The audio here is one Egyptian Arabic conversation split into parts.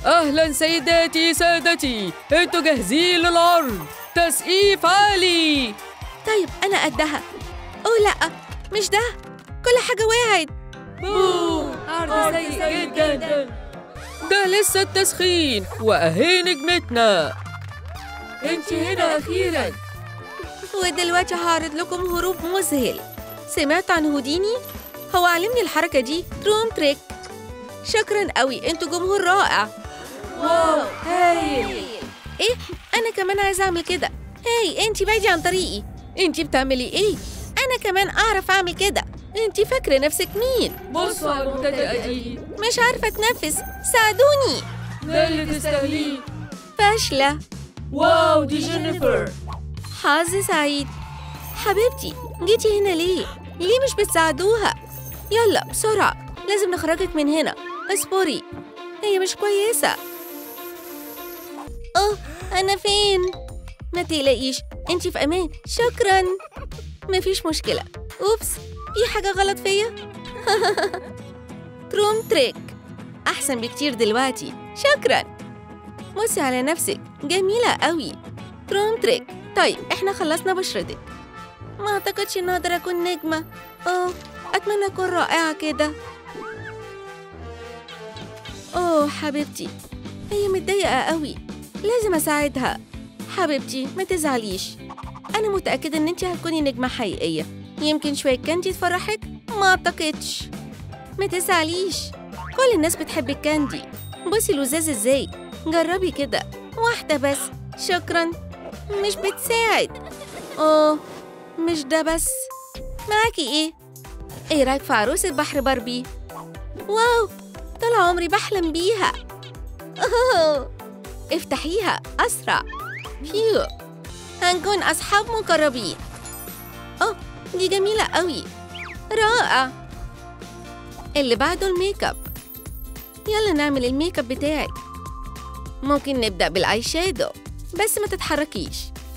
أهلا سيداتي سادتي انتوا جاهزين للعرض تسقيف عالي طيب أنا قدها أوه لأ مش ده كل حاجة وقعت بوم عرض سيء جدا ده لسه التسخين وأهي نجمتنا انت هنا أخيرا ودلوقتي هعرض لكم هروب مذهل سمعت عن هوديني؟ هو علمني الحركة دي تروم تريك شكرا قوي انتوا جمهور رائع واو هايل ايه انا كمان عايزه اعمل كده هاي انتي بعيدي عن طريقي انتي بتعملي ايه انا كمان اعرف اعمل كده انتي فاكره نفسك مين بصوا على المبتدئة دي مش عارفه اتنفس ساعدوني ده اللي تستاهليه فاشله واو دي جينيفر حظ سعيد حبيبتي جيتي هنا ليه ليه مش بتساعدوها يلا بسرعه لازم نخرجك من هنا اصبري هي مش كويسه اه انا فين ما تقلقيش انتي في امان شكرا مفيش مشكله اوبس في حاجه غلط فيا تروم تريك احسن بكتير دلوقتي شكرا بصي على نفسك جميله قوي تروم تريك طيب احنا خلصنا بشرتك ما اعتقدش ان اقدر اكون نجمه اه اتمنى اكون رائعه كده اوه حبيبتي هي متضايقه قوي لازم اساعدها حبيبتي ما تزعليش انا متاكده ان انت هتكوني نجمه حقيقيه يمكن شويه كاندي تفرحك ما اعتقدش ما تزعليش كل الناس بتحب الكاندي بصي لزاز ازاي جربي كده واحده بس شكرا مش بتساعد اوه مش ده بس معاكي ايه ايه رايك في عروسه بحر باربي واو طول عمري بحلم بيها أوه. افتحيها أسرع فيو هنكون أصحاب مقربين أوه دي جميلة قوي رائع اللي بعده الميك اب يلا نعمل الميك اب بتاعك ممكن نبدأ بالاي شادو بس ما تتحركيش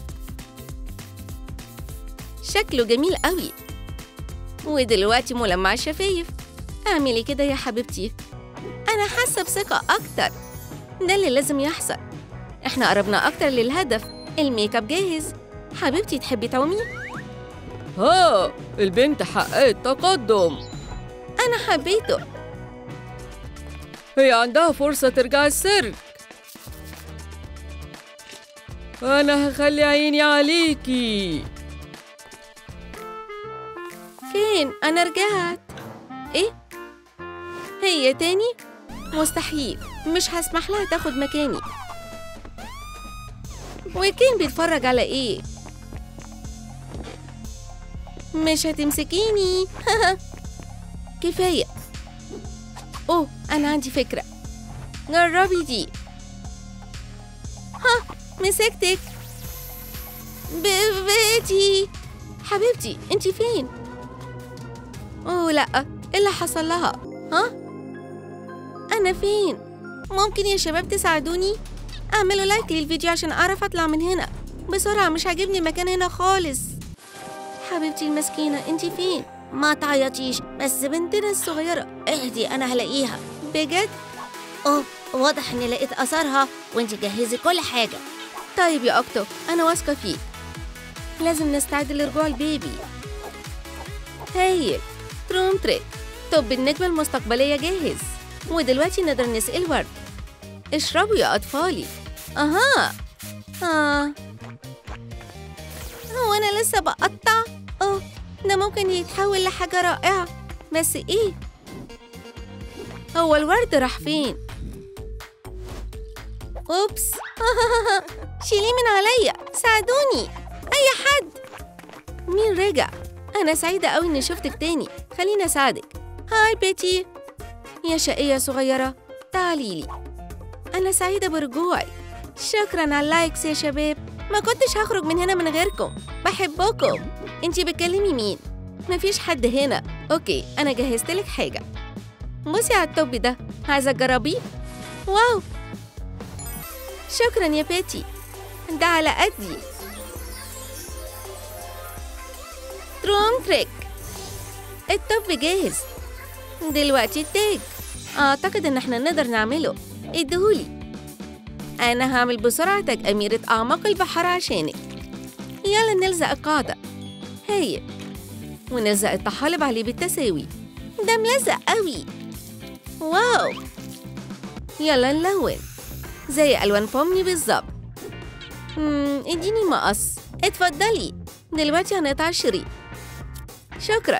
شكله جميل قوي ودلوقتي ملمع الشفايف اعملي كده يا حبيبتي أنا حاسة بثقة أكتر ده اللي لازم يحصل إحنا قربنا أكتر للهدف الميك اب جاهز حبيبتي تحبي تعومي؟ ها البنت حققت تقدم أنا حبيته هي عندها فرصة ترجع السيرك أنا هخلي عيني عليكي فين؟ أنا رجعت إيه؟ هي تاني؟ مستحيل مش هسمح لها تاخد مكاني وكين بيتفرج على ايه مش هتمسكيني كفاية اوه انا عندي فكرة جربي دي ها مسكتك بيتي حبيبتي انتي فين اوه لا ايه اللي حصل لها ها انا فين ممكن يا شباب تساعدوني اعملوا لايك للفيديو عشان اعرف اطلع من هنا بسرعه مش عاجبني المكان هنا خالص حبيبتي المسكينه انتي فين ما تعيطيش بس بنتنا الصغيرة اهدي أنا هلاقيها بجد أوه واضح إني لقيت أثرها وأنت جهزي كل حاجة طيب يا اكتو انا واثقه فيك لازم نستعد لرجوع البيبي هايل تروم تريك طب النجمة المستقبلية جاهز ودلوقتي نقدر نسقي الورد اشربوا يا أطفالي أها آه هو أنا لسه بقطع؟ أوه ده ممكن يتحول لحاجة رائعة بس إيه؟ هو الورد راح فين؟ أوبس شيليه من عليا ساعدوني أي حد مين رجع؟ أنا سعيدة أوي إني شفتك تاني خليني أساعدك هاي بيتي يا شقية صغيرة تعالي لي أنا سعيدة برجوعي شكرا على اللايكس يا شباب ما كنتش هخرج من هنا من غيركم بحبكم انتي بتكلمي مين مفيش حد هنا اوكي انا جهزت لك حاجه بصي على التوب ده عايزه تجربيه واو شكرا يا بيتي ده على قدي تروم تريك التوب جاهز دلوقتي التاج اعتقد ان احنا نقدر نعمله اديهولي أنا هعمل بسرعة تاج أميرة أعماق البحر عشانك يلا نلزق القاعدة هايل ونلزق الطحالب عليه بالتساوي ده ملزق قوي واو يلا نلون زي ألوان بومي بالظبط مم، اديني مقص اتفضلي دلوقتي هنقطع الشريط شكرا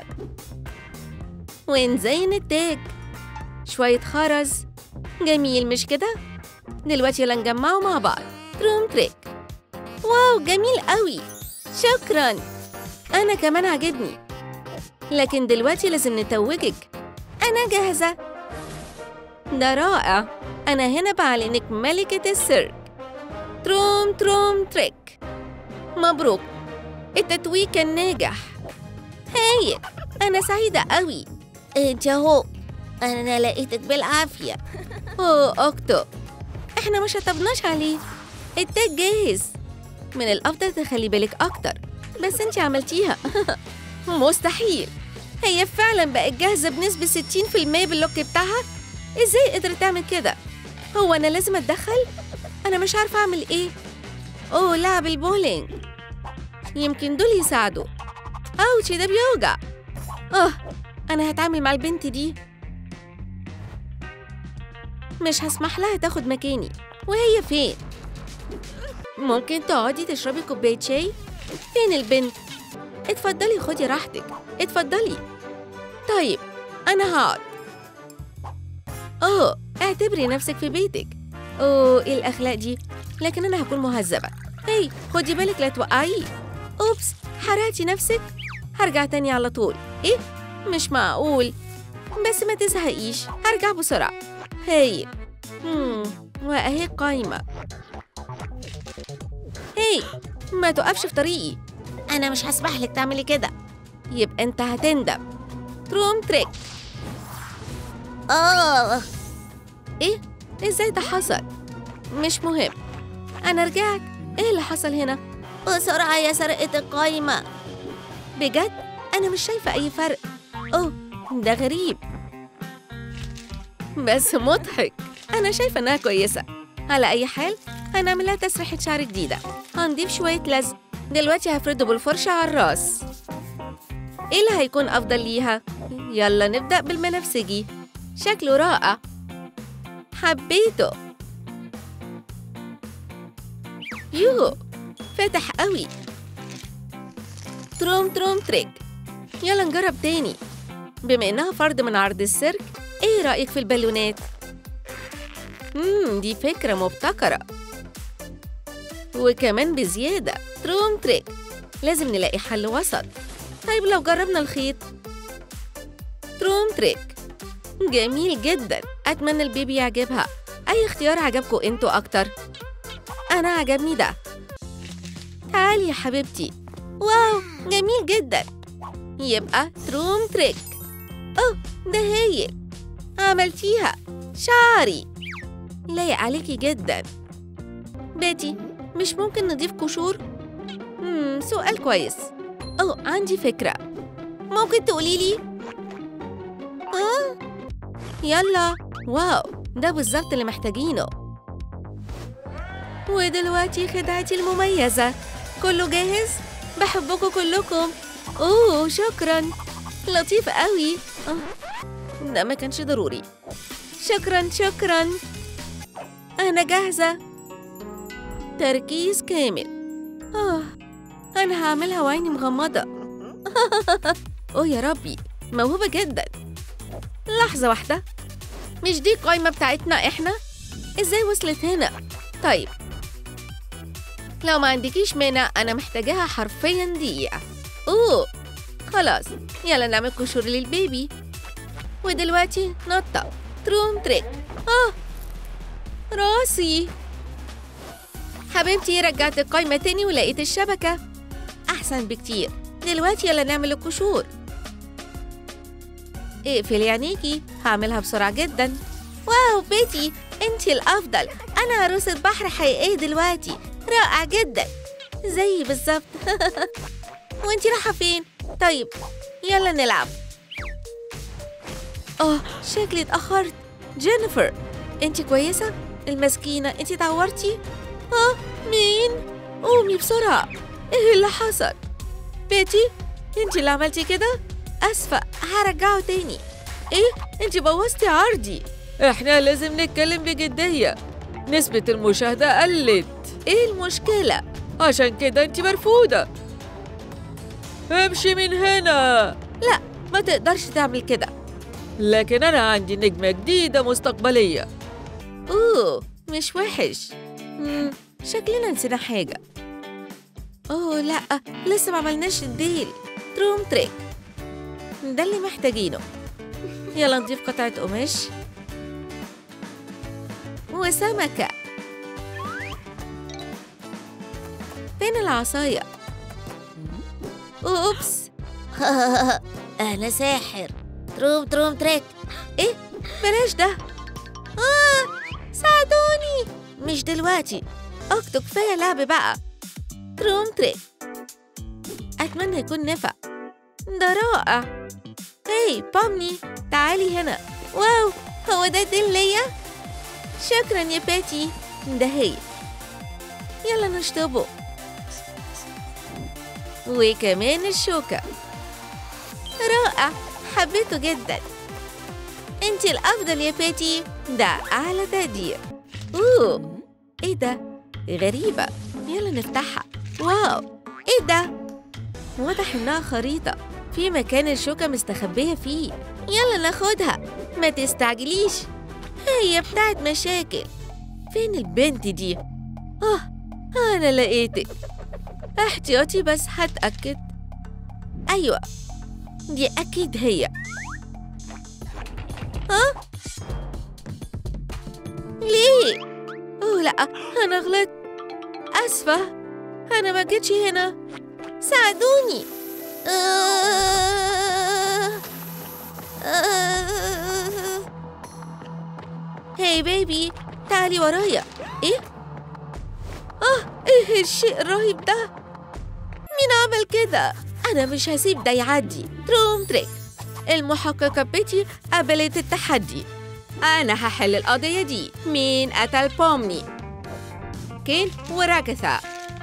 ونزين التاج شوية خرز جميل مش كده؟ دلوقتي يلا نجمعه مع بعض تروم تريك واو جميل قوي شكرا أنا كمان عجبني لكن دلوقتي لازم نتوجك أنا جاهزة ده رائع أنا هنا بعلنك ملكة السيرك تروم تروم تريك مبروك التتويج كان ناجح هايل أنا سعيدة قوي انت اهو انا لقيتك بالعافيه أوه أوكتو إحنا ما شطبناش عليه التاج جاهز من الأفضل تخلي بالك أكتر بس أنت عملتيها مستحيل هي فعلا بقت جاهزة بنسبة 60% باللوك بتاعها إزاي قدرت تعمل كده؟ هو أنا لازم أتدخل؟ أنا مش عارفة أعمل إيه أوه لعب البولينج يمكن دول يساعدوا أوتشي ده بيوجع آه أنا هتعامل مع البنت دي مش هسمح لها تاخد مكاني وهي فين؟ ممكن تقعدي تشربي كوباية شاي؟ فين البنت؟ اتفضلي خدي راحتك اتفضلي طيب أنا هقعد أوه اعتبري نفسك في بيتك أوه إيه الأخلاق دي؟ لكن أنا هكون مهذبة هي خدي بالك لا توقعيه أوبس حرقتي نفسك؟ هرجع تاني على طول إيه؟ مش معقول بس ما تزهقيش هرجع بسرعة هاي مم. وأهي قايمة هي ما تقفش في طريقي انا مش هسمح لك تعملي كده يبقى انت هتندم تروم تريك اه ايه ازاي ده حصل مش مهم انا رجعت ايه اللي حصل هنا بسرعه يا سرقه القايمه بجد انا مش شايفه اي فرق اوه ده غريب بس مضحك انا شايفه انها كويسه على اي حال هنعمل لها تسريحه شعر جديده هنضيف شويه لزق دلوقتي هفرده بالفرشه على الراس ايه اللي هيكون افضل ليها يلا نبدا بالبنفسجي شكله رائع حبيته يو فتح قوي تروم تروم تريك يلا نجرب تاني بما إنها فرد من عرض السيرك إيه رأيك في البالونات؟ مم دي فكرة مبتكرة وكمان بزيادة تروم تريك لازم نلاقي حل وسط طيب لو جربنا الخيط تروم تريك جميل جدا أتمنى البيبي يعجبها أي اختيار عجبكم انتوا أكتر أنا عجبني ده تعالي يا حبيبتي واو جميل جدا يبقى تروم تريك أوه ده هايل عملتيها شعري لايق عليكي جدا بيتي مش ممكن نضيف قشور؟ مم سؤال كويس أوه عندي فكرة ممكن تقولي لي؟ آه يلا واو ده بالظبط اللي محتاجينه ودلوقتي خدعتي المميزة كله جاهز؟ بحبكم كلكم أوه شكرا لطيف قوي آه. ده ما كانش ضروري شكرا شكرا أنا جاهزة تركيز كامل آه أنا هعملها وعيني مغمضة أوه يا ربي موهوبة جدا لحظة واحدة مش دي القايمة بتاعتنا إحنا؟ إزاي وصلت هنا؟ طيب لو ما عندكيش مانع أنا محتاجاها حرفيا دقيقة أوه خلاص يلا نعمل قشور للبيبي ودلوقتي نطة تروم تريك آه راسي حبيبتي رجعت القايمة تاني ولقيت الشبكة أحسن بكتير دلوقتي يلا نعمل القشور اقفلي عينيكي هعملها بسرعة جدا واو بيتي انتي الأفضل أنا عروسة بحر حقيقية دلوقتي رائع جدا زيي بالظبط وانتي رايحة فين؟ طيب يلا نلعب اه شكلي اتأخرت جينيفر انتي كويسة؟ المسكينة انت اتعورتي؟ اه مين؟ قومي بسرعة ايه اللي حصل؟ بيتي انت اللي عملتي كده؟ اسفة هرجعه تاني ايه انت بوظتي عرضي احنا لازم نتكلم بجدية نسبة المشاهدة قلت ايه المشكلة؟ عشان كده انت مرفوضة امشي من هنا لا ما تقدرش تعمل كده لكن أنا عندي نجمة جديدة مستقبلية اوه مش وحش مم. شكلنا نسينا حاجة اوه لا لسه ما عملناش الديل تروم تريك ده اللي محتاجينه يلا نضيف قطعة قماش وسمكة فين العصاية؟ أوبس أنا ساحر تروم تروم تريك إيه؟ بلاش ده آه ساعدوني مش دلوقتي أكتب كفاية لعب بقى تروم تريك أتمنى يكون نفع ده رائع هاي بامني تعالي هنا واو هو ده الديل ليا شكرا يا باتي ده هي يلا نشطبه وكمان الشوكة رائع حبيته جدا انت الأفضل يا باتي ده أعلى تقدير أوه ايه ده غريبة يلا نفتحها واو ايه ده واضح انها خريطة في مكان الشوكة مستخبية فيه يلا ناخدها ما تستعجليش هي بتاعت مشاكل فين البنت دي؟ آه أنا لقيتك احتياطي بس هتأكد أيوة دي أكيد هي ها؟ ليه؟ أوه لأ أنا غلطت أسفة أنا ما جيتش هنا ساعدوني آه آه هاي بيبي تعالي ورايا ايه اه ايه الشيء الرهيب ده مين عمل كده انا مش هسيب ده يعدي تروم تريك المحققة بيتي قبلت التحدي أنا هحل القضية دي مين قتل بومني كين وراكثا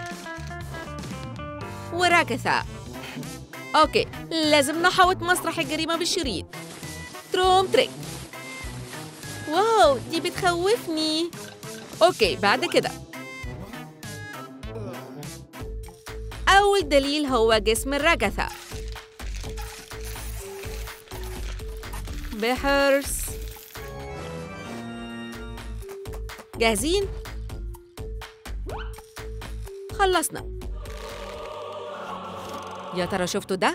وراكثا أوكي لازم نحوط مسرح الجريمة بالشريط تروم تريك واو دي بتخوفني اوكي بعد كده اول دليل هو جسم الرجثة بحرص جاهزين خلصنا يا ترى شفتوا ده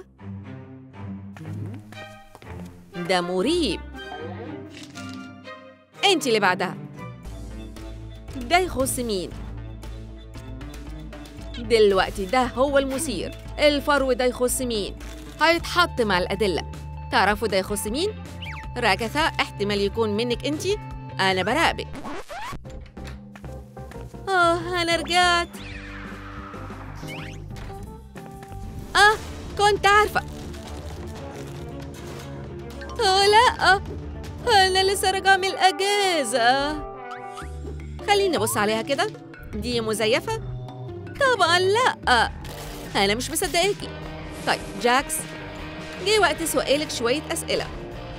ده مريب انت اللي بعدها ده يخص مين دلوقتي ده هو المثير الفرو ده يخص مين هيتحط مع الأدلة تعرفوا ده يخص مين راكثة احتمال يكون منك انت أنا براقبك آه أنا رجعت آه كنت عارفة آه لأ أنا لسه راجعة من الأجازة خليني أبص عليها كده دي مزيفة؟ طبعا لأ أنا مش مصدقاكي طيب جاكس جه وقت سؤالك شوية أسئلة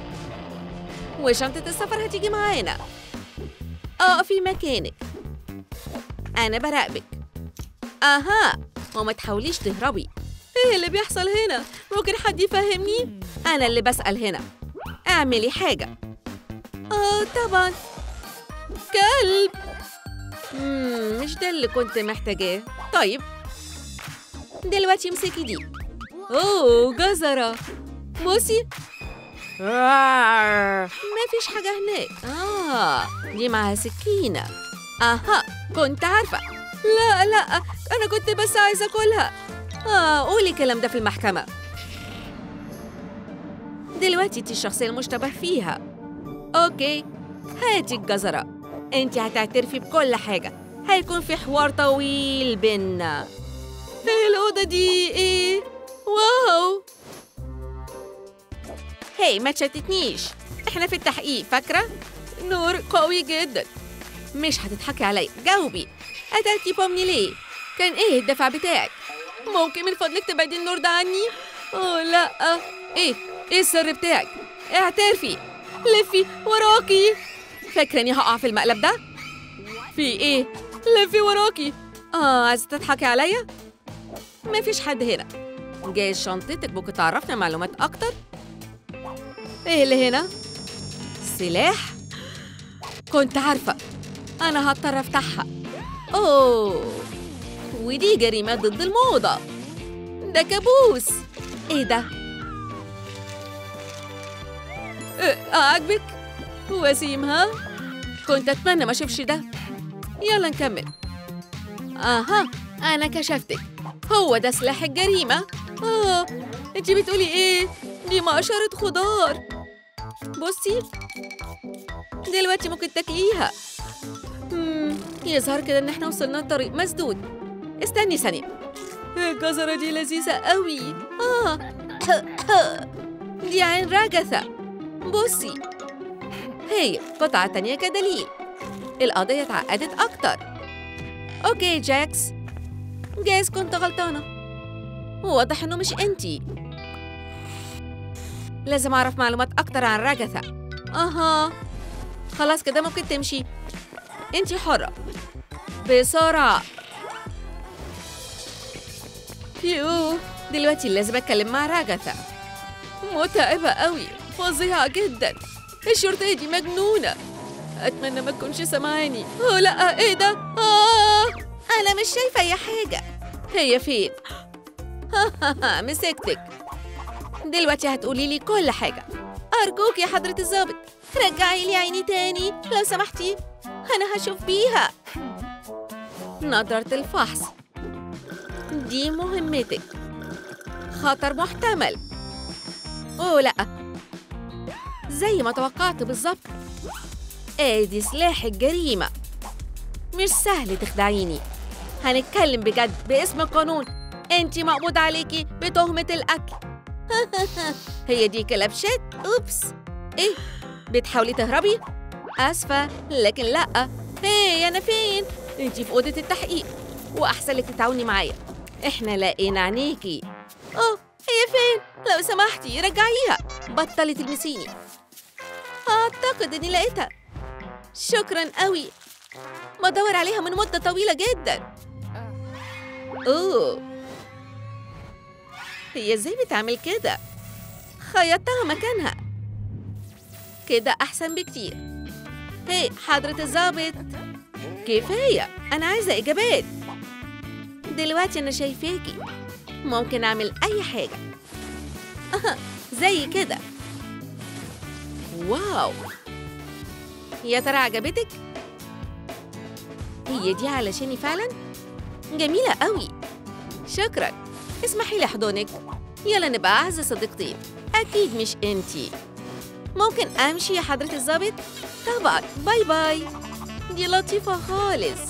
وشنطة السفر هتيجي معانا اه في مكانك أنا براقبك أها وما تحاوليش تهربي ايه اللي بيحصل هنا؟ ممكن حد يفهمني؟ أنا اللي بسأل هنا اعملي حاجة اه طبعا كلب مم مش ده اللي كنت محتاجاه طيب دلوقتي امسكي دي اوه جزرة بصي ما فيش حاجة هناك آه دي معاها سكينة أها كنت عارفة لا لا أنا كنت بس عايزة أكلها آه قولي الكلام ده في المحكمة دلوقتي انتي الشخصية المشتبه فيها أوكي هاتي الجزرة انتي هتعترفي بكل حاجة هيكون في حوار طويل بينا ايه الأوضة دي ايه؟ واو هي ما تشتتنيش احنا في التحقيق فاكرة؟ نور قوي جدا مش هتضحكي عليا جاوبي قتلتي بومني ليه كان ايه الدفع بتاعك ممكن من فضلك تبعدي النور ده عني اوه لا ايه ايه السر بتاعك اعترفي لفي وراكي فاكره اني هقع في المقلب ده في ايه لفي وراكي اه عايزه تضحكي عليا مفيش حد هنا جايز شنطتك ممكن تعرفنا معلومات اكتر ايه اللي هنا سلاح كنت عارفه انا هضطر افتحها اوه ودي جريمه ضد الموضه ده كابوس ايه ده إيه، عاجبك وسيم ها كنت اتمنى ما اشوفش ده يلا نكمل اها انا كشفتك هو ده سلاح الجريمه اه انتي بتقولي ايه دي مقشره خضار بصي دلوقتي ممكن تاكليها مم، يظهر كده ان احنا وصلنا لطريق مسدود استني ثانيه الجزرة دي لذيذة قوي آه دي عين راجثة بصي هي قطعة تانية كدليل القضية اتعقدت أكتر أوكي جاكس جايز كنت غلطانة واضح إنه مش أنتي لازم أعرف معلومات أكتر عن راجثة أها خلاص كده ممكن تمشي أنتي حرة بسرعة يوه دلوقتي لازم اتكلم مع راجثة متعبة قوي فظيعة جدا الشرطية دي مجنونة أتمنى ما تكونش سامعاني أوه لا إيه ده؟ آه أنا مش شايفة أي حاجة هي فين؟ مسكتك دلوقتي هتقولي لي كل حاجة أرجوك يا حضرة الضابط رجعي لي عيني تاني لو سمحتي أنا هشوف بيها نظرة الفحص دي مهمتك خطر محتمل اوه لا زي ما توقعت بالظبط ادي سلاح الجريمة مش سهل تخدعيني هنتكلم بجد باسم القانون انتي مقبوض عليكي بتهمة القتل هي دي كلبشات اوبس ايه بتحاولي تهربي اسفة لكن لا هي انا فين انتي في اوضة التحقيق واحسن لك تتعاوني معايا احنا لقينا عينيكي اه هي فين لو سمحتي رجعيها بطلي تلمسيني اعتقد اني لقيتها شكرا قوي بدور عليها من مدة طويلة جدا اوه هي ازاي بتعمل كده خيطتها مكانها كده احسن بكتير هي حضرة الضابط كفاية انا عايزة اجابات دلوقتي أنا شايفاكي ممكن أعمل أي حاجة أها زي كده واو يا ترى عجبتك؟ هي دي علشاني فعلا؟ جميلة قوي شكرا اسمحي لي أحضنك يلا نبقى أعز صديقتين أكيد مش أنتي ممكن أمشي يا حضرة الضابط؟ طبعا باي باي دي لطيفة خالص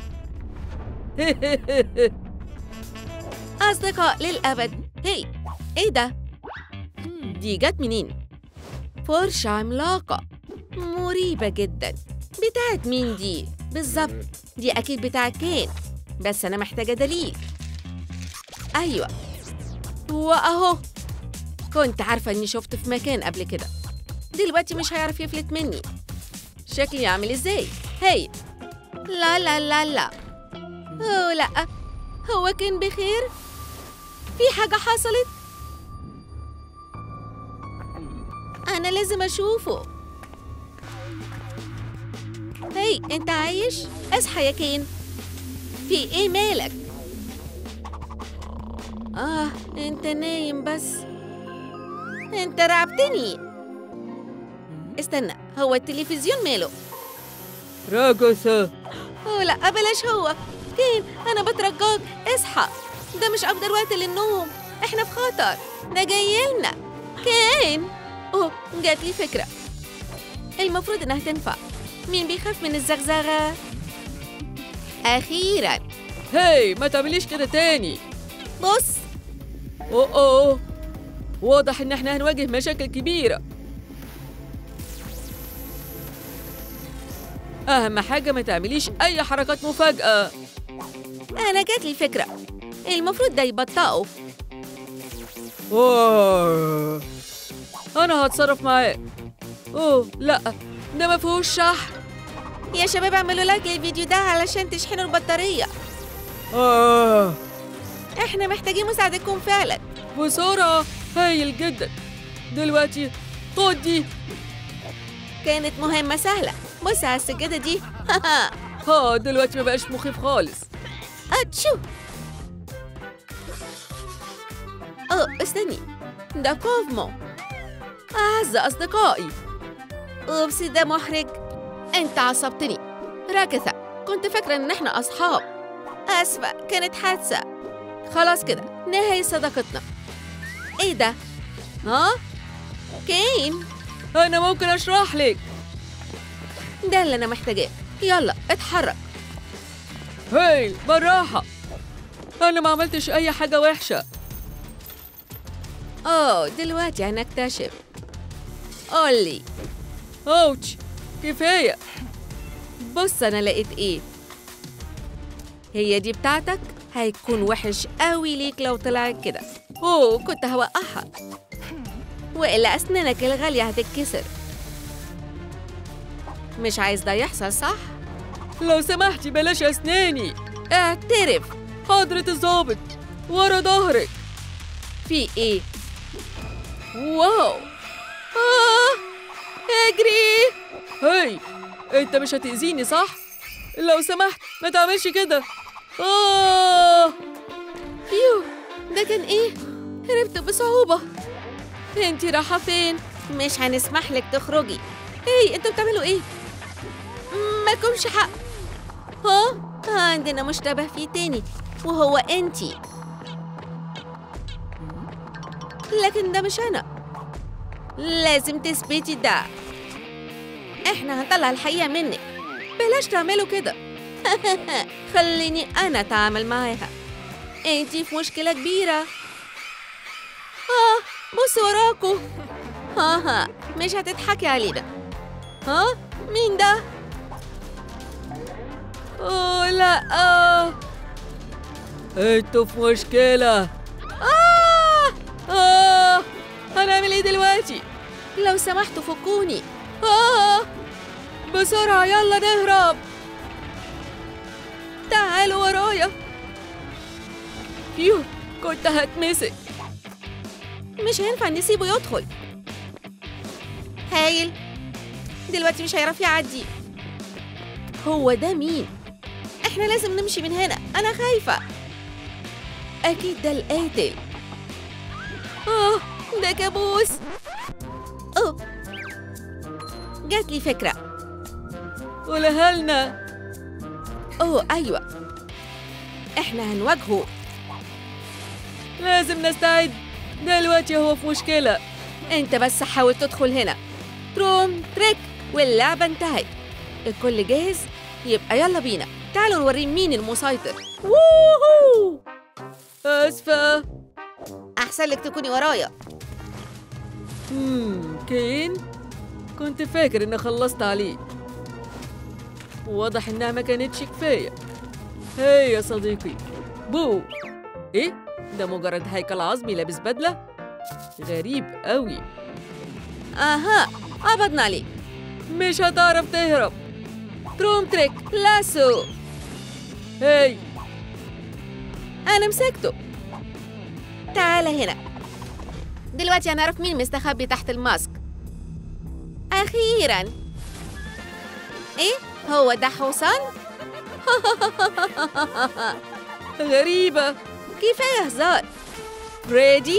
أصدقاء للأبد هي إيه ده؟ دي جت منين؟ فرشة عملاقة مريبة جدا بتاعت مين دي؟ بالظبط دي أكيد بتاعت كين بس أنا محتاجة دليل أيوة وأهو كنت عارفة إني شفته في مكان قبل كده دلوقتي مش هيعرف يفلت مني شكلي عامل إزاي؟ هي لا لا لا لا أوه لا هو كان بخير؟ في حاجة حصلت؟ أنا لازم أشوفه هي أنت عايش؟ اصحى يا كين في إيه مالك؟ آه أنت نايم بس أنت رعبتني استنى هو التلفزيون ماله؟ راجوسا أوه لا بلاش هو كين أنا بترجاك اصحى ده مش أفضل وقت للنوم إحنا في خطر ده جاي لنا كين أوه جات لي فكرة المفروض إنها تنفع مين بيخاف من الزغزغة؟ أخيرا هاي ما تعمليش كده تاني بص اوه اوه واضح ان احنا هنواجه مشاكل كبيرة أهم حاجة ما تعمليش أي حركات مفاجأة أنا جات لي فكرة المفروض ده يبطئه أوه. أنا هتصرف معاه أوه لأ ده ما فيهوش شحن يا شباب اعملوا لايك للفيديو ده علشان تشحنوا البطارية آه. احنا محتاجين مساعدتكم فعلا بسرعة هايل جدا دلوقتي خد دي كانت مهمة سهلة بص على السجادة دي ها دلوقتي ما بقاش مخيف خالص اتشو اه استني ده كوفمو أعز أصدقائي أوبس ده محرج أنت عصبتني راكثة كنت فاكرة إن إحنا أصحاب آسفة كانت حادثة خلاص كده نهاية صداقتنا إيه ده؟ ها؟ كين أنا ممكن أشرح لك ده اللي أنا محتاجاه يلا اتحرك هايل بالراحة أنا ما عملتش أي حاجة وحشة أوه دلوقتي هنكتشف قولي أوتش كفاية بص أنا لقيت إيه هي دي بتاعتك هيكون وحش قوي ليك لو طلعت كده أوه كنت هوقعها وإلا أسنانك الغالية هتتكسر مش عايز ده يحصل صح؟ لو سمحتي بلاش أسناني اعترف حضرة الظابط ورا ظهرك في إيه؟ واو آه اجري هاي أنت مش هتأذيني صح؟ لو سمحت ما تعملش كده آه فيو ده كان ايه؟ هربت بصعوبة انتي رايحة فين؟ مش هنسمح لك تخرجي ايه انتوا بتعملوا ايه؟ مالكمش حق ها؟ عندنا مشتبه فيه تاني وهو انتي لكن ده مش انا لازم تثبتي ده احنا هنطلع الحقيقة منك بلاش تعملوا كده خليني انا اتعامل معاها انتي في مشكلة كبيرة اه بص وراكوا ها ها مش هتضحكي علينا ها مين ده أوه لا آه. أنتوا في مشكلة آه آه هنعمل إيه دلوقتي؟ لو سمحتوا فكوني آه بسرعة يلا نهرب تعالوا ورايا فيو كنت هتمسك مش هينفع نسيبه يدخل هايل دلوقتي مش هيعرف يعدي هو ده مين احنا لازم نمشي من هنا انا خايفة اكيد ده القاتل اه ده كابوس اوه جات لي فكرة قولها لنا اوه ايوه احنا هنواجهه لازم نستعد دلوقتي هو في مشكلة انت بس حاول تدخل هنا تروم تريك واللعبة انتهت الكل جاهز يبقى يلا بينا تعالوا نوري مين المسيطر ووهو آسفة احسن لك تكوني ورايا مم. كين كنت فاكر إني خلصت عليه واضح إنها ما كانتش كفاية هاي يا صديقي بو إيه؟ ده مجرد هيكل عظمي لابس بدلة؟ غريب قوي اها قبضنا عليك مش هتعرف تهرب تروم تريك لاسو هاي انا مسكته تعال هنا دلوقتي هنعرف مين مستخبي تحت الماسك اخيرا ايه هو ده حصان غريبة كفايه هزار ريدي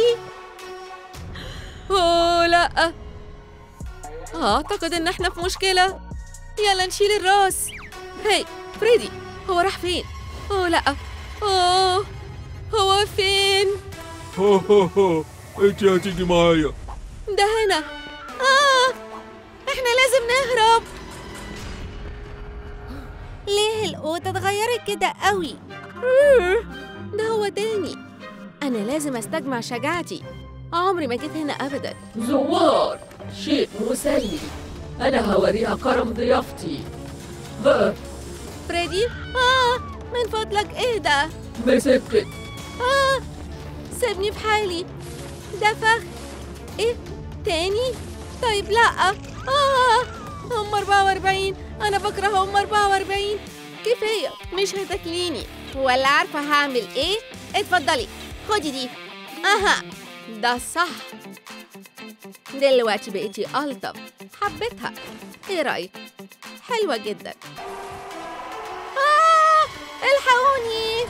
أوه لأ اعتقد ان احنا في مشكله يلا نشيل الراس هي فريدي هو راح فين اوه لا اوه هو فين هو هو هو انت هتيجي معايا ده هنا اه احنا لازم نهرب ليه القوطة اتغيرت كده قوي ده هو تاني أنا لازم أستجمع شجاعتي عمري ما جيت هنا أبدا زوار شيء مسلي أنا هوريها كرم ضيافتي ها فريدي آه من فضلك اهدى مسكتك آه سيبني في حالي ده فخ ايه تاني طيب لا آه هم 44 أنا بكره هم 44 كفاية مش هتاكليني ولا عارفة هعمل ايه اتفضلي خدي دي اها ده صح دلوقتي بقيتي ألطف حبيتها ايه رأيك حلوة جدا آه الحقوني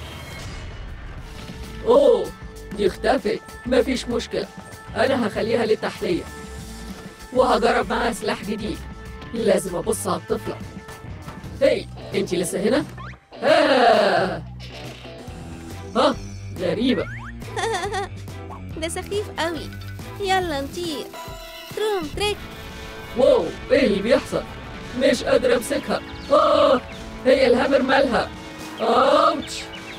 اوه دي اختفت مفيش مشكلة انا هخليها للتحلية وهجرب معاها سلاح جديد لازم ابص على الطفلة هي انتي لسه هنا؟ ها ها غريبة ده سخيف قوي يلا نطير تروم تريك واو ايه اللي بيحصل؟ مش قادر امسكها اه هي الهامر مالها اوتش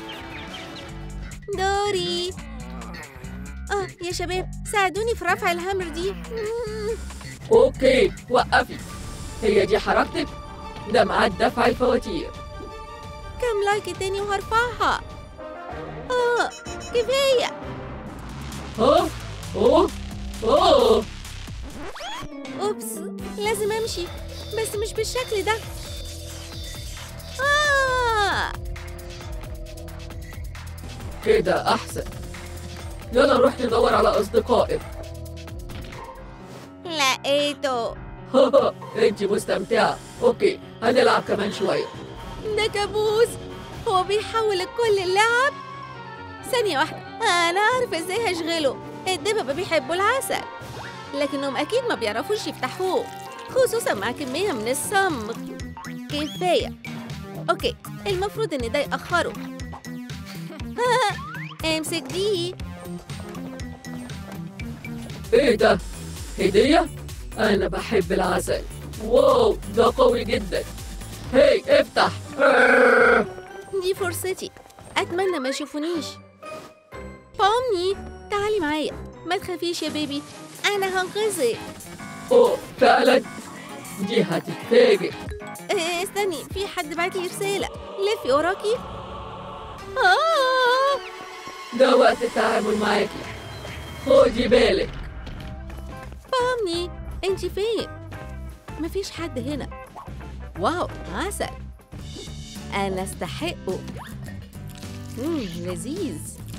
دوري اه يا شباب ساعدوني في رفع الهامر دي مم. اوكي وقفي هي دي حركتك؟ ده ميعاد دفع الفواتير كم لايك تاني وهرفعها اه كفاية ها اوه اوه اوبس لازم امشي بس مش بالشكل ده آه كده احسن يلا نروح ندور على اصدقائك لقيته انت مستمتعة اوكي هنلعب كمان شوية ده كابوس هو بيحول الكل اللعب ثانية واحدة أنا عارفة إزاي هشغله الدببة بيحبوا العسل لكنهم أكيد ما بيعرفوش يفتحوه خصوصا مع كمية من الصمغ كفاية أوكي المفروض إن ده يأخره امسك دي ايه ده هدية انا بحب العسل واو ده قوي جدا هي افتح دي فرصتي أتمنى ما يشوفونيش بامني تعالي معايا ما تخافيش يا بيبي أنا هنقذك اوه فعلا دي هتتفاجئ إيه، استني في حد بعت لي رسالة لفي وراكي آه ده وقت التعامل معاكي خدي بالك فهمني انت فين مفيش حد هنا واو عسل انا استحقه مم لذيذ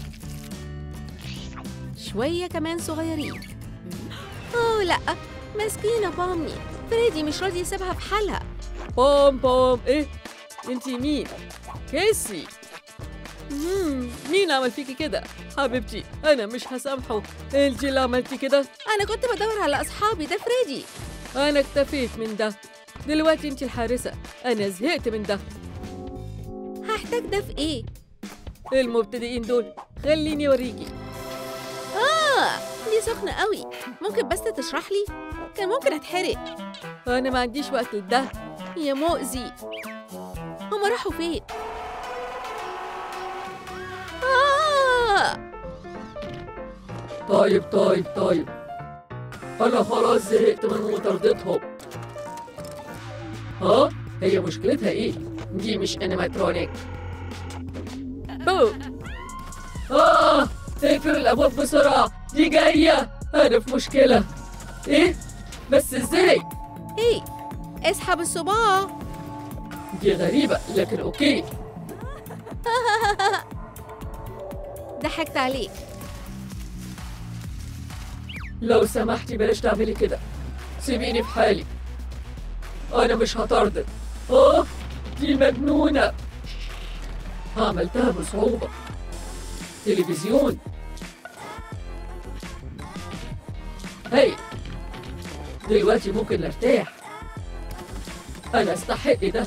شوية كمان صغيرين اوه لا مسكينة بامني فريدي مش راضي يسيبها في حالها بوم بوم ايه انت مين كيسي مم. مين عمل فيكي كده حبيبتي انا مش هسامحه انت اللي عملتي كده انا كنت بدور على اصحابي ده فريدي انا اكتفيت من ده دلوقتي انت الحارسة انا زهقت من ده هحتاج ده في ايه المبتدئين دول خليني اوريكي اه دي سخنة قوي ممكن بس تشرح لي كان ممكن اتحرق انا ما عنديش وقت لده يا مؤذي هما راحوا فين؟ آه طيب طيب طيب انا خلاص زهقت من مطاردتهم ها هي مشكلتها ايه دي مش انيماترونيك بو اه اقفل الابواب بسرعه دي جايه انا في مشكله ايه بس ازاي هي اسحب الصباع دي غريبه لكن اوكي ضحكت عليك لو سمحتي بلاش تعملي كده سيبيني في حالي انا مش هطردك اه دي مجنونه عملتها بصعوبه تلفزيون هي دلوقتي ممكن نرتاح انا استحق ده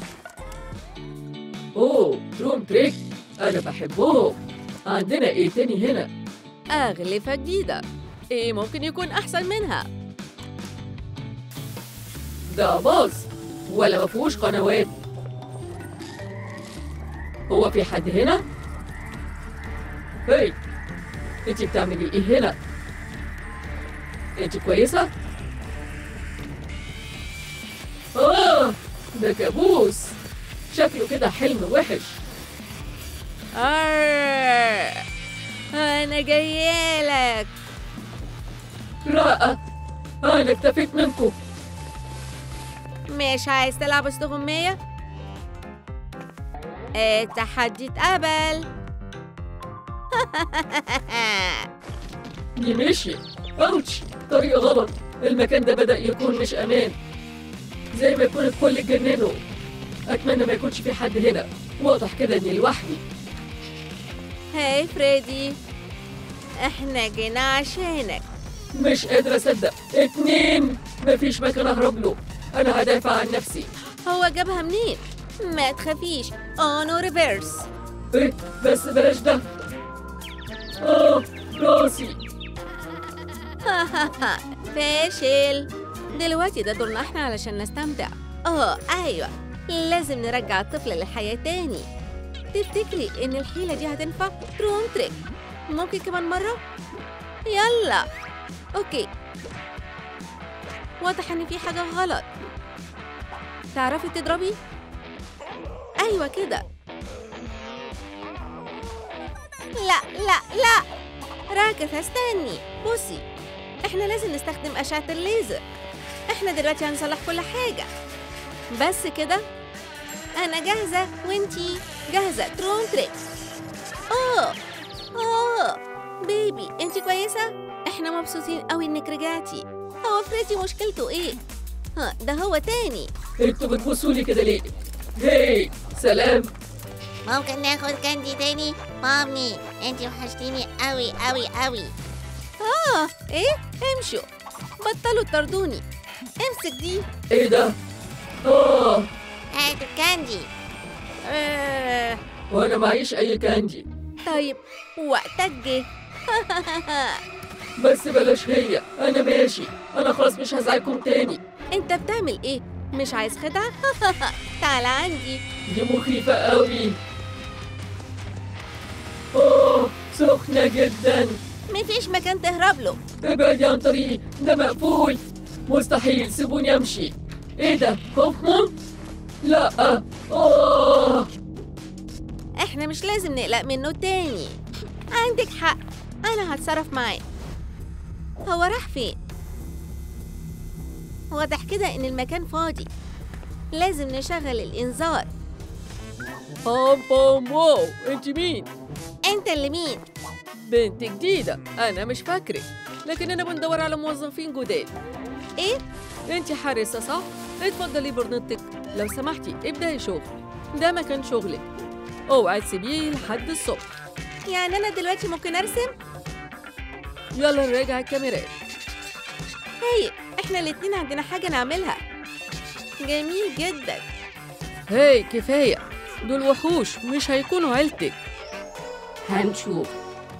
اوه روم تريك انا بحبهم عندنا ايه تاني هنا أغلفة جديدة إيه ممكن يكون أحسن منها ده باص ولا ما فيهوش قنوات هو في حد هنا هي انت بتعملي ايه هنا انت كويسه اه ده كابوس شكله كده حلم وحش آر. أنا جايالك رائع أنا اكتفيت منكم مش عايز تلعب استغمية؟ التحدي اتقبل دي مشي أوتش طريق غلط المكان ده بدأ يكون مش أمان زي ما يكون الكل اتجننوا أتمنى ما يكونش في حد هنا واضح كده إني لوحدي هاي فريدي احنا جينا عشانك مش قادر أصدق اتنين مفيش مكان أهرب له أنا هدافع عن نفسي هو جابها منين؟ ما تخافيش اونو ريفيرس إيه بس بلاش ده آه راسي فاشل دلوقتي ده دورنا احنا علشان نستمتع اه ايوه لازم نرجع الطفل للحياة تاني تفتكري ان الحيلة دي هتنفع؟ تروم تريك ممكن كمان مرة؟ يلا اوكي واضح ان في حاجة غلط تعرفي تضربي؟ ايوه كده لا لا لا راكث استني بصي احنا لازم نستخدم أشعة الليزر احنا دلوقتي هنصلح كل حاجة بس كده أنا جاهزة وانتي جاهزة ترون تريك اه اه بيبي انتي كويسة؟ احنا مبسوطين قوي انك رجعتي هو فريدي مشكلته ايه؟ ها ده هو تاني انتوا بتبصوا لي كده ليه؟ هاي سلام ممكن ناخد كاندي تاني مامي انت وحشتيني قوي قوي قوي اه ايه امشوا بطلوا تطردوني امسك دي ايه ده؟ اه هات الكاندي آه. وانا معيش اي كاندي طيب وقتك جه بس بلاش هي انا ماشي انا خلاص مش هزعلكم تاني انت بتعمل ايه مش عايز خدعه تعال عندي دي مخيفة قوي اوه سخنة جدا مفيش مكان تهرب له ابعدي عن طريقي ده مقفول مستحيل سيبوني امشي ايه ده خوفهم لا اوه احنا مش لازم نقلق منه تاني عندك حق انا هتصرف معاه هو راح فين واضح كده ان المكان فاضي لازم نشغل الانذار بام بام واو انت مين انت اللي مين بنت جديدة أنا مش فاكرك لكن أنا بندور على موظفين جداد ايه أنت حارسة صح؟ اتفضلي برنطتك لو سمحتي ابدأي شغل ده مكان شغلك اوعي تسيبيه لحد الصبح يعني انا دلوقتي ممكن ارسم يلا نراجع الكاميرات هاي احنا الاتنين عندنا حاجة نعملها جميل جدا هاي كفاية دول وحوش مش هيكونوا عيلتك هنشوف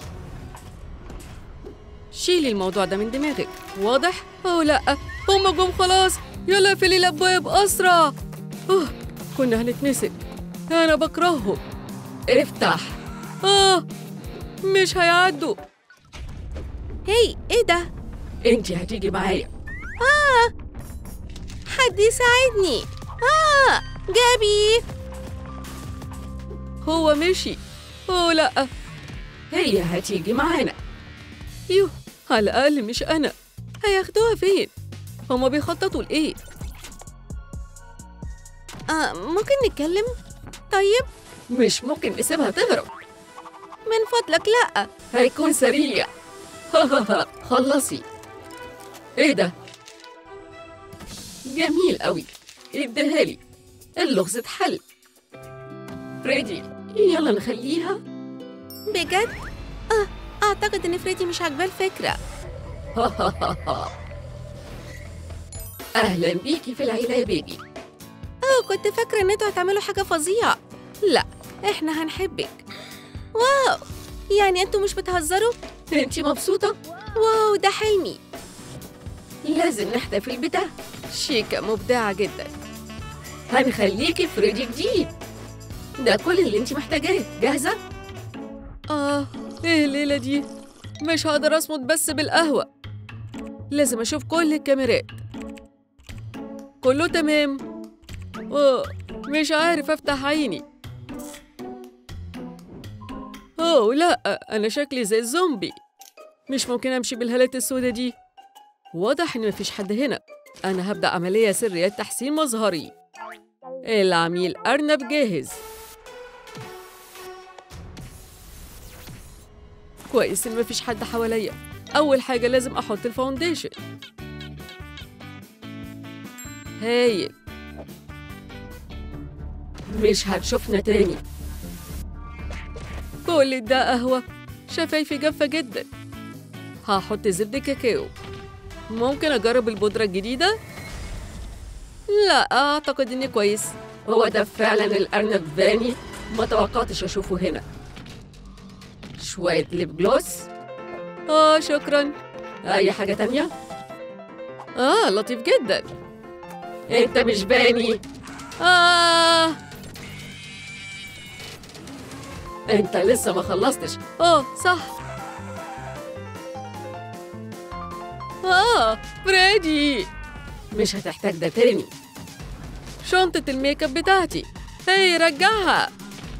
شيلي الموضوع ده من دماغك واضح؟ أو لأ هما جم خلاص يلا اقفلي الأبواب أسرع أوه كنا هنتمسك أنا بكرههم افتح آه مش هيعدوا هاي ايه ده انت هتيجي معايا حد يساعدني اه جابي هو مشي أوه لأ هي هتيجي معانا يوه على الأقل مش أنا هياخدوها فين؟ هما بيخططوا لإيه؟ آه ممكن نتكلم طيب مش ممكن نسيبها تهرب من فضلك لا هيكون سريع خلصي ايه ده جميل قوي اديها لي اللغز اتحل فريدي يلا نخليها بجد اه اعتقد ان فريدي مش عاجباه الفكره اهلا بيكي في العيله يا بيبي اه كنت فاكره ان انتوا هتعملوا حاجه فظيعه لا احنا هنحبك واو يعني انتوا مش بتهزروا انتي مبسوطه واو ده حلمي لازم نحتفل بده شيكة مبدعة جدا هنخليكي فريدي جديد ده كل اللي انت محتاجاه جاهزة؟ آه ايه الليلة دي؟ مش هقدر اصمت بس بالقهوة لازم اشوف كل الكاميرات كله تمام أوه مش عارف أفتح عيني أوه لا أنا شكلي زي الزومبي مش ممكن أمشي بالهالات السوداء دي واضح إن مفيش حد هنا أنا هبدأ عملية سرية تحسين مظهري العميل أرنب جاهز كويس إن مفيش حد حواليا أول حاجة لازم أحط الفاونديشن هايل مش هتشوفنا تاني كل ده قهوة شفايفي جافة جدا هحط زبدة كاكاو ممكن أجرب البودرة الجديدة؟ لا أعتقد إني كويس هو ده فعلا الأرنب فاني ما توقعتش أشوفه هنا شوية ليب جلوس آه شكرا أي حاجة تانية؟ آه لطيف جدا أنت مش باني آه أنت لسه ما خلصتش آه صح آه فريدي مش هتحتاج ده تاني شنطة الميك اب بتاعتي هي رجعها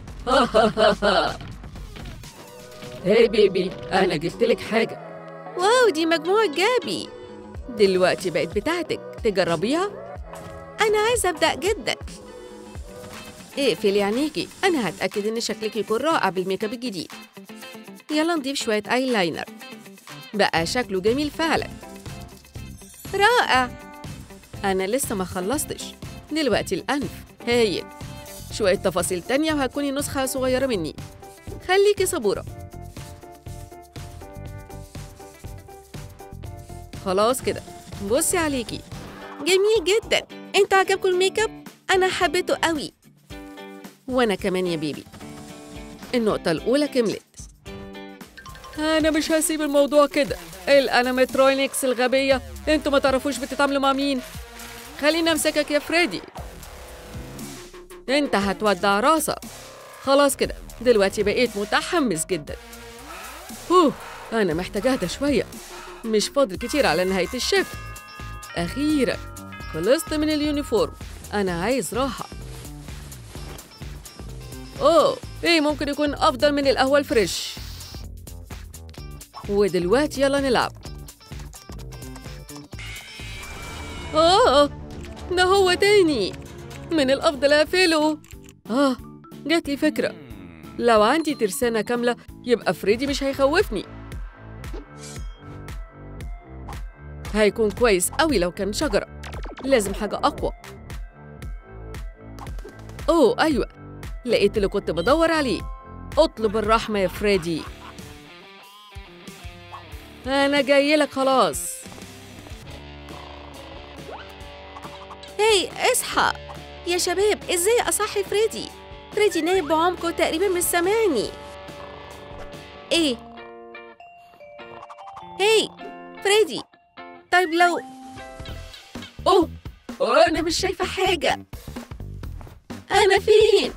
هاي بيبي أنا جبت لك حاجة واو دي مجموعة جابي دلوقتي بقت بتاعتك تجربيها؟ أنا عايزة أبدأ جدا اقفلي عينيكي أنا هتأكد إن شكلك يكون رائع بالميك اب الجديد يلا نضيف شوية ايلاينر بقى شكله جميل فعلا رائع أنا لسه ما خلصتش دلوقتي الأنف هايل شوية تفاصيل تانية وهتكوني نسخة صغيرة مني خليكي صبورة خلاص كده بصي عليكي جميل جدا انتوا عجبكم الميك اب أنا حبيته قوي وأنا كمان يا بيبي النقطة الأولى كملت أنا مش هسيب الموضوع كده الأنيماترونيكس الغبية انتوا ما تعرفوش بتتعاملوا مع مين خليني أمسكك يا فريدي انت هتودع راسك خلاص كده دلوقتي بقيت متحمس جدا هوه أنا محتاج أهدى شوية مش فاضل كتير على نهاية الشفت أخيرا خلصت من اليونيفورم أنا عايز راحة أوه إيه ممكن يكون أفضل من القهوة الفريش ودلوقتي يلا نلعب آه ده هو تاني من الأفضل أقفله آه جات لي فكرة لو عندي ترسانة كاملة يبقى فريدي مش هيخوفني هيكون كويس قوي لو كان شجرة لازم حاجة أقوى أوه أيوة لقيت اللي كنت بدور عليه اطلب الرحمة يا فريدي أنا جاي لك خلاص هاي اصحى يا شباب ازاي اصحي فريدي فريدي نايم بعمقه تقريبا مش سامعني ايه هاي فريدي طيب لو أوه أنا مش شايفة حاجة أنا فين؟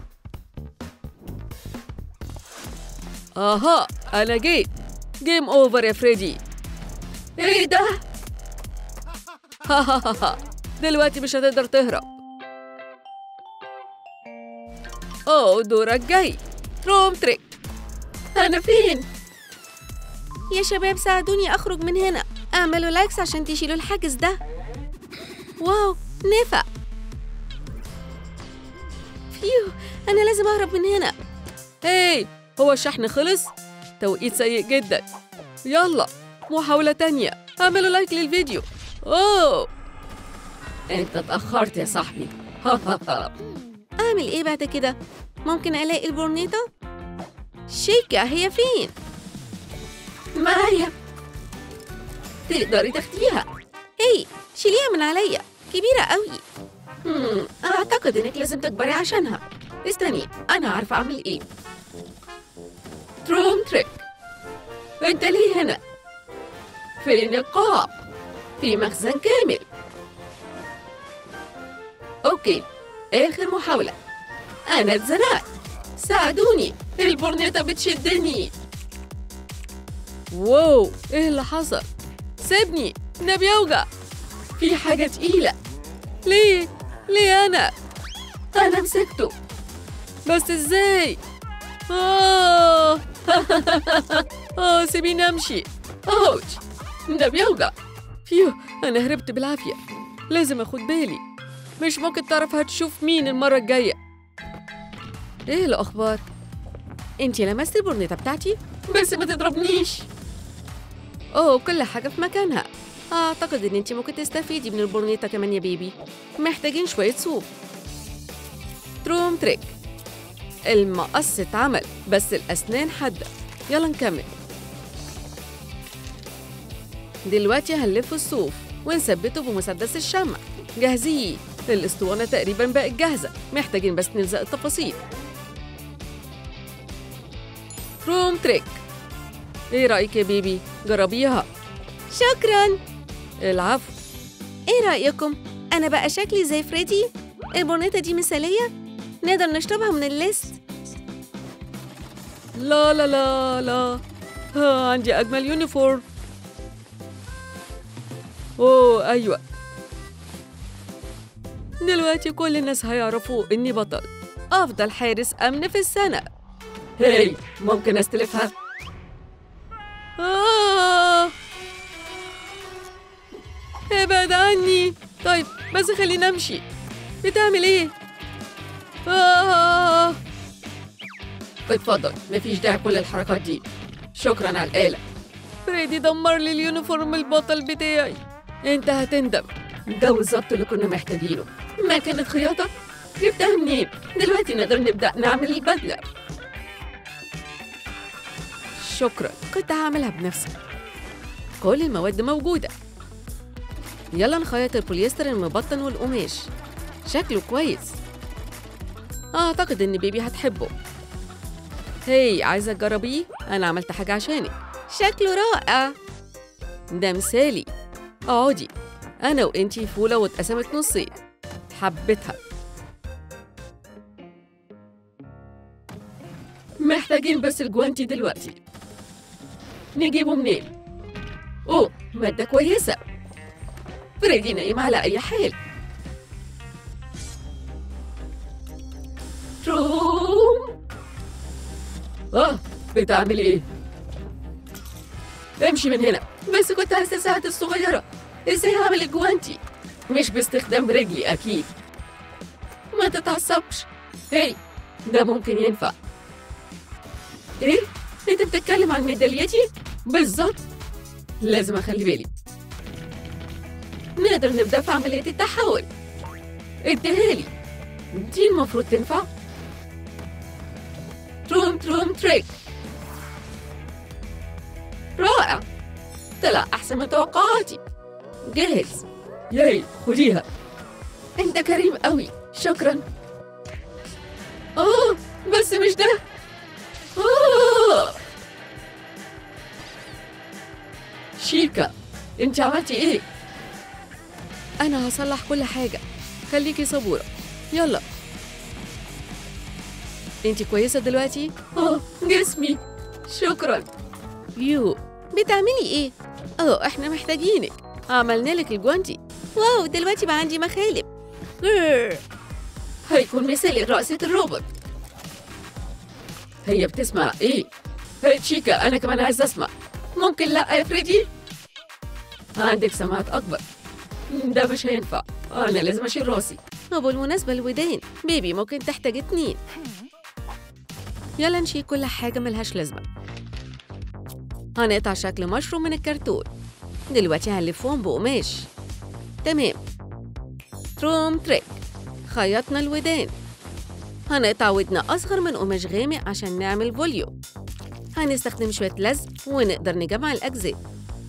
أها أنا جيت جيم أوفر يا فريدي إيه ده؟ دلوقتي مش هتقدر تهرب أوه دورك جاي روم تريك أنا فين؟ يا شباب ساعدوني اخرج من هنا اعملوا لايكس عشان تشيلوا الحاجز ده واو نفع فيو انا لازم اهرب من هنا هاي هو الشحن خلص؟ توقيت سيء جدا يلا محاولة تانية اعملوا لايك للفيديو أوه أنت اتأخرت يا صاحبي اعمل ايه بعد كده ممكن الاقي البورنيطه شيكا هي فين معايا تقدري تاخديها هي شيليها من عليا كبيره قوي مم، أعتقد إنك لازم تكبري عشانها استني أنا عارفة أعمل إيه تروم تريك أنت ليه هنا؟ في النقاب في مخزن كامل أوكي آخر محاولة أنا اتزنقت ساعدوني البورنيطة بتشدني واو إيه اللي حصل؟ سيبني ده بيوجع في حاجة تقيلة ليه؟ ليه أنا؟ أنا مسكته بس ازاي؟ آه آه سيبيني أمشي أوتش ده بيوجع فيو أنا هربت بالعافية لازم أخد بالي مش ممكن تعرف هتشوف مين المرة الجاية إيه الأخبار؟ أنتي لمست البورنيطة بتاعتي؟ بس ما تضربنيش أوه كل حاجة في مكانها أعتقد إن أنتي ممكن تستفيدي من البورنيطة كمان يا بيبي محتاجين شوية صوف تروم تريك المقص اتعمل بس الأسنان حادة يلا نكمل دلوقتي هنلف الصوف ونثبته بمسدس الشمع جاهزين الاسطوانة تقريبا بقت جاهزة محتاجين بس نلزق التفاصيل روم تريك ايه رأيك يا بيبي؟ جربيها شكرا العفو ايه رأيكم؟ أنا بقى شكلي زي فريدي؟ البورنيطة دي مثالية؟ نقدر نشربها من الليست؟ لا لا لا لا ها عندي أجمل يونيفورم أوه أيوة دلوقتي كل الناس هيعرفوا إني بطل أفضل حارس أمن في السنة هاي ممكن أستلفها آه ابعد عني طيب بس خليني أمشي بتعمل إيه؟ آه اتفضل مفيش داعي كل الحركات دي شكرا على الآلة فريدي دمر لي اليونيفورم البطل بتاعي انت هتندم ده بالظبط اللي كنا محتاجينه ما كانت خياطة جبتها منين دلوقتي نقدر نبدأ نعمل البدلة شكرا كنت هعملها بنفسي كل المواد موجودة يلا نخيط البوليستر المبطن والقماش شكله كويس أعتقد إن بيبي هتحبه هي عايزة تجربيه؟ أنا عملت حاجة عشانك شكله رائع ده مثالي اقعدي أنا وإنتي فولة واتقسمت نصين حبيتها محتاجين بس الجوانتي دلوقتي نجيبه منين اوه مادة كويسة فريدي نايم على أي حال تروم اه بتعمل ايه امشي من هنا بس كنت عايزة الساعة الصغيرة ازاي هعمل الجوانتي مش باستخدام رجلي اكيد ما تتعصبش هي ده ممكن ينفع ايه انت بتتكلم عن ميداليتي بالظبط لازم اخلي بالي نقدر نبدا في عمليه التحول اديها لي دي المفروض تنفع تروم تروم تريك رائع طلع احسن من توقعاتي جاهز ياي خديها انت كريم قوي شكرا اه بس مش ده آه. شيكا انت عملتي ايه أنا هصلح كل حاجة خليكي صبورة يلا انتي كويسة دلوقتي؟ اه جسمي شكرا يو بتعملي ايه؟ اه احنا محتاجينك عملنا لك الجوانتي واو دلوقتي بقى عندي مخالب جرر. هيكون مثالي رقصة الروبوت هي بتسمع ايه هي تشيكا انا كمان عايز اسمع ممكن لا يا فريدي عندك سماعات اكبر ده مش هينفع انا لازم اشيل راسي وبالمناسبة الودان بيبي ممكن تحتاج اتنين يلا نشيل كل حاجة ملهاش لازمة هنقطع شكل مشروم من الكرتون دلوقتي هنلفهم بقماش تمام تروم تريك خيطنا الودان هنقطع ودن أصغر من قماش غامق عشان نعمل فوليو هنستخدم شوية لزق ونقدر نجمع الأجزاء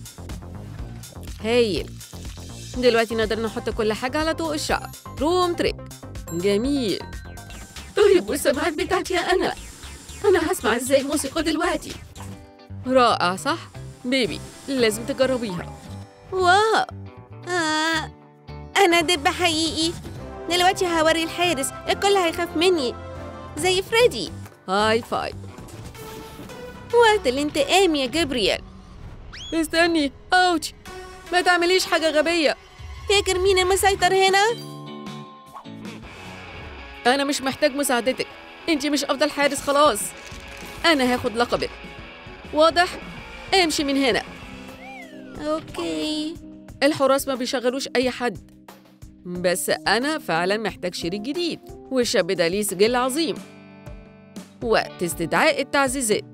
هايل دلوقتي نقدر نحط كل حاجة على طوق الشعر روم تريك جميل طيب والسماعات بتاعتي انا انا هسمع ازاي موسيقى دلوقتي رائع صح؟ بيبي لازم تجربيها واو آه. أنا دب حقيقي دلوقتي هوري الحارس الكل هيخاف مني زي فريدي هاي فايف وقت الانتقام يا جبريل استني اوتش ما تعمليش حاجة غبية فاكر مين المسيطر هنا؟ أنا مش محتاج مساعدتك أنت مش أفضل حارس خلاص أنا هاخد لقبك واضح؟ امشي من هنا أوكي الحراس ما بيشغلوش أي حد بس أنا فعلا محتاج شريك جديد والشاب ده ليه سجل عظيم وقت استدعاء التعزيزات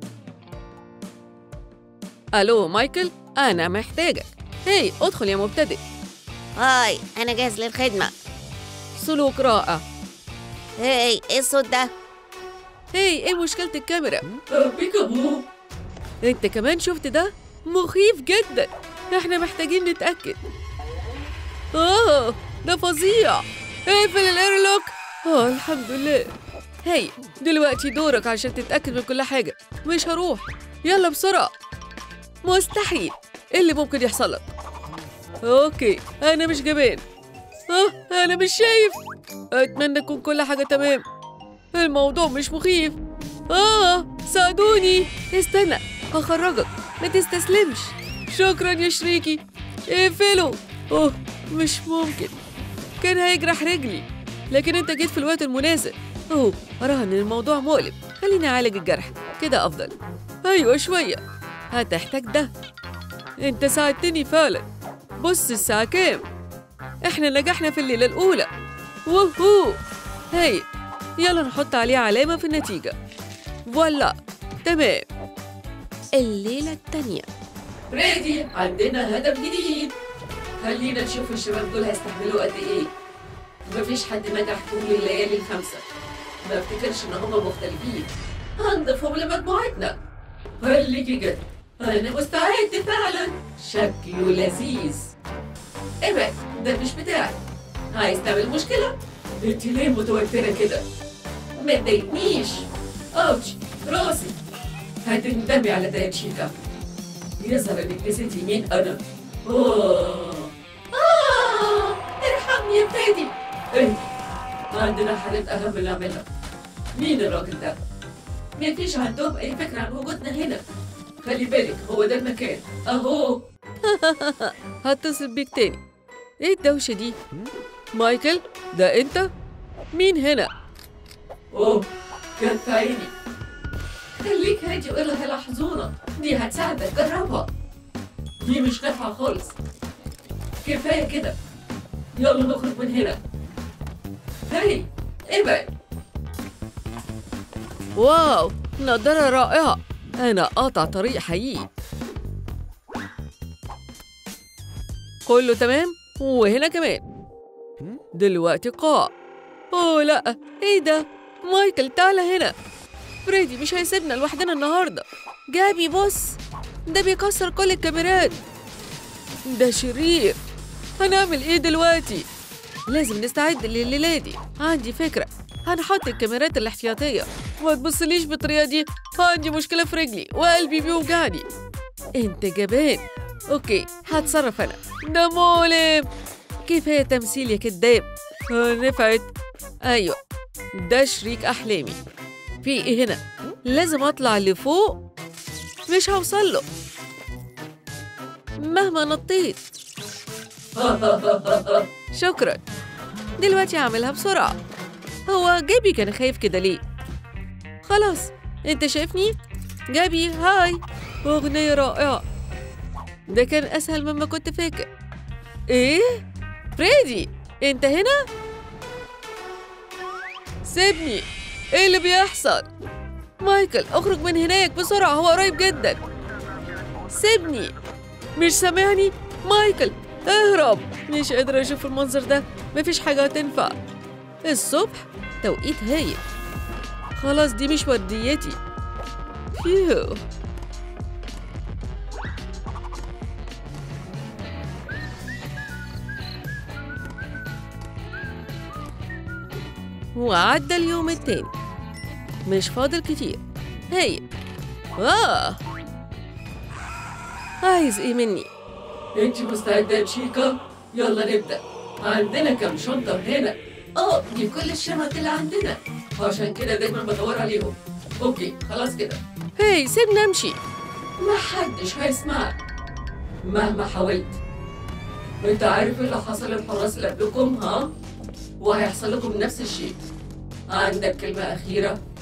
ألو مايكل أنا محتاجك هي ادخل يا مبتدئ هاي أنا جاهز للخدمة سلوك رائع هاي إيه الصوت ده؟ هي ايه مشكلة الكاميرا؟ بيكابو انت كمان شفت ده؟ مخيف جدا احنا محتاجين نتأكد اه ده فظيع اقفل الايرلوك اه الحمد لله هي دلوقتي دورك عشان تتأكد من كل حاجة مش هروح يلا بسرعة مستحيل ايه اللي ممكن يحصل لك اوكي انا مش جبان اه انا مش شايف اتمنى تكون كل حاجة تمام الموضوع مش مخيف اه ساعدوني استنى هخرجك ما تستسلمش شكرا يا شريكي اقفلوا اوه مش ممكن كان هيجرح رجلي لكن انت جيت في الوقت المناسب اوه اراها ان الموضوع مؤلم خليني اعالج الجرح كده افضل ايوه شويه هتحتاج ده انت ساعدتني فعلا بص الساعه كام احنا نجحنا في الليله الاولى ووهو هاي يلا نحط عليه علامه في النتيجه فوالا تمام الليلة التانية فريدي عندنا هدف جديد خلينا نشوف الشباب دول هيستحملوا قد ايه مفيش حد نجح طول الليالي الخمسة ما افتكرش ان هما مختلفين هنضيفهم لمجموعتنا خليكي جد انا مستعد فعلا شكله لذيذ ابعد ده مش بتاعي عايز تعمل مشكلة؟ انت ليه متوترة كده؟ ما تضايقنيش اوتش راسي هتندمي على تاتشيكا يظهر انك نسيتي مين انا اوه آه ارحمني يا فادي ايه عندنا حالة اهم نعملها مين الراجل ده؟ مفيش عندهم اي فكرة عن وجودنا هنا خلي بالك هو ده المكان اهو هتصل بيك تاني ايه الدوشة دي؟ مايكل ده انت؟ مين هنا؟ اوه كان في عيني خليك هادي وإلها لحظونة دي هتساعدك جربها دي مش نافعة خالص كفاية كده يلا نخرج من هنا هاي ابعد واو نضارة رائعة أنا قاطع طريق حقيقي كله تمام وهنا كمان دلوقتي قاع اوه لا ايه ده مايكل تعالى هنا فريدي مش هيسيبنا لوحدنا النهارده جابي بص ده بيكسر كل الكاميرات ده شرير هنعمل ايه دلوقتي لازم نستعد لليلة دي عندي فكرة هنحط الكاميرات الاحتياطية ما تبصليش بالطريقة دي عندي مشكلة في رجلي وقلبي بيوجعني انت جبان اوكي هتصرف انا ده مؤلم كفاية تمثيل يا كداب آه، نفعت ايوه ده شريك احلامي في ايه هنا لازم اطلع لفوق مش هوصل له مهما نطيت شكرا دلوقتي هعملها بسرعة هو جابي كان خايف كده ليه خلاص انت شايفني جابي هاي أغنية رائعة ده كان أسهل مما كنت فاكر إيه؟ فريدي أنت هنا؟ سيبني إيه اللي بيحصل؟ مايكل اخرج من هناك بسرعة هو قريب جدا سيبني مش سامعني؟ مايكل اهرب مش قادرة أشوف المنظر ده مفيش حاجة هتنفع الصبح توقيت هايل خلاص دي مش وديتي فيو وعدى اليوم التاني مش فاضل كتير هاي آه عايز ايه مني انت مستعدة يا شيكا؟ يلا نبدأ عندنا كم شنطة هنا اه دي كل الشنط اللي عندنا عشان كده دايما بدور عليهم اوكي خلاص كده هاي سيبني امشي ما حدش هيسمعك مهما حاولت انت عارف اللي حصل للحراس اللي قبلكم ها وهيحصل لكم نفس الشيء عندك كلمة أخيرة